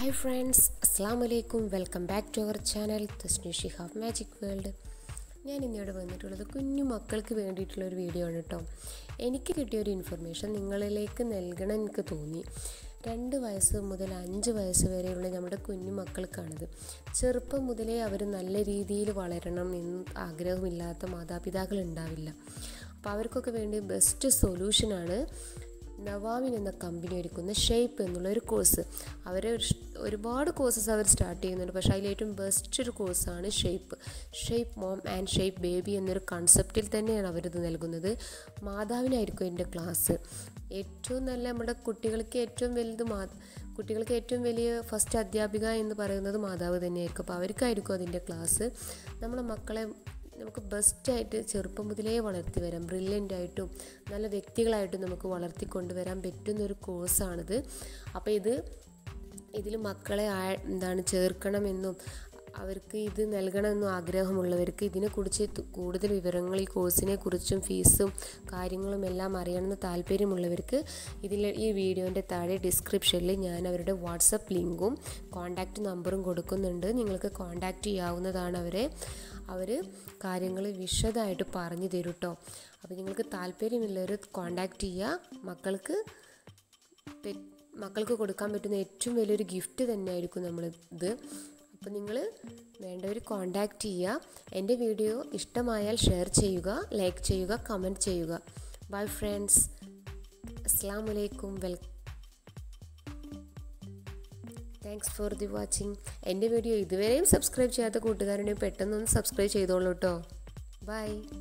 hi friends അസ്സാം വലൈക്കും welcome back to our channel Tasni Shihab magic world ഞാൻ ഇന്നിവിടെ വന്നിട്ടുള്ളത് കുഞ്ഞു മക്കൾക്ക് വേണ്ടിയിട്ടുള്ള ഒരു വീഡിയോ ആണ് കേട്ടോ എനിക്ക് കിട്ടിയ ഒരു ഇൻഫർമേഷൻ നിങ്ങളിലേക്ക് നൽകണം എനിക്ക് തോന്നി രണ്ട് വയസ്സ് മുതൽ അഞ്ച് വയസ്സ് വരെയുള്ള നമ്മുടെ കുഞ്ഞു മക്കൾക്കാണിത് ചെറുപ്പം മുതലേ അവർ നല്ല രീതിയിൽ വളരണം എന്ന് ആഗ്രഹമില്ലാത്ത മാതാപിതാക്കൾ ഉണ്ടാവില്ല അപ്പോൾ അവർക്കൊക്കെ വേണ്ടി ബെസ്റ്റ് സൊല്യൂഷനാണ് നവാമിൻ എന്ന കമ്പനി ഒരുക്കുന്ന ഷേപ്പ് എന്നുള്ള ഒരു കോഴ്സ് അവർ ഒരുപാട് കോഴ്സസ് അവർ സ്റ്റാർട്ട് ചെയ്യുന്നുണ്ട് പക്ഷേ അതിൽ ഏറ്റവും ബെസ്റ്റ് ഒരു കോഴ്സാണ് shape shape mom and shape baby എന്നൊരു കൺസെപ്റ്റിൽ തന്നെയാണ് അവരിത് നൽകുന്നത് മാതാവിനായിരിക്കും എൻ്റെ ക്ലാസ് ഏറ്റവും നല്ല നമ്മുടെ കുട്ടികൾക്ക് ഏറ്റവും വലുത് മാ കുട്ടികൾക്ക് ഏറ്റവും വലിയ ഫസ്റ്റ് അധ്യാപിക എന്ന് പറയുന്നത് മാതാവ് തന്നെയായിരിക്കും അപ്പോൾ അവർക്കായിരിക്കും അതിൻ്റെ ക്ലാസ് നമ്മളെ മക്കളെ നമുക്ക് ബെസ്റ്റായിട്ട് ചെറുപ്പം മുതലേ വളർത്തി വരാം ബ്രില്യൻ്റ് ആയിട്ടും നല്ല വ്യക്തികളായിട്ടും നമുക്ക് വളർത്തിക്കൊണ്ടുവരാൻ പറ്റുന്ന ഒരു കോഴ്സാണിത് അപ്പോൾ ഇത് ഇതിൽ മക്കളെ ആ എന്താണ് ചേർക്കണമെന്നും അവർക്ക് ഇത് നൽകണമെന്നും ആഗ്രഹമുള്ളവർക്ക് ഇതിനെക്കുറിച്ച് കൂടുതൽ വിവരങ്ങൾ ഈ കോഴ്സിനെ കുറിച്ചും ഫീസും കാര്യങ്ങളും എല്ലാം അറിയണമെന്ന് താല്പര്യമുള്ളവർക്ക് ഇതിൽ ഈ വീഡിയോൻ്റെ താഴെ ഡിസ്ക്രിപ്ഷനിൽ ഞാൻ അവരുടെ വാട്സപ്പ് ലിങ്കും കോൺടാക്റ്റ് നമ്പറും കൊടുക്കുന്നുണ്ട് നിങ്ങൾക്ക് കോൺടാക്റ്റ് ചെയ്യാവുന്നതാണ് അവരെ അവർ കാര്യങ്ങൾ വിശദമായിട്ട് പറഞ്ഞു തരും കേട്ടോ അപ്പോൾ നിങ്ങൾക്ക് താല്പര്യമുള്ളവർ കോൺടാക്റ്റ് ചെയ്യുക മക്കൾക്ക് മക്കൾക്ക് കൊടുക്കാൻ പറ്റുന്ന ഏറ്റവും വലിയൊരു ഗിഫ്റ്റ് തന്നെയായിരിക്കും നമ്മൾ ഇത് അപ്പോൾ നിങ്ങൾ വേണ്ടവർ കോൺടാക്റ്റ് ചെയ്യുക എൻ്റെ വീഡിയോ ഇഷ്ടമായാൽ ഷെയർ ചെയ്യുക ലൈക്ക് ചെയ്യുക കമൻറ്റ് ചെയ്യുക ബൈ ഫ്രണ്ട്സ് അസ്സാം വലൈക്കും well thanks for the watching എൻ്റെ വീഡിയോ ഇതുവരെയും സബ്സ്ക്രൈബ് ചെയ്യാത്ത കൂട്ടുകാരുണ്ടെങ്കിൽ പെട്ടെന്നൊന്ന് സബ്സ്ക്രൈബ് ചെയ്തോളൂ കേട്ടോ ബൈ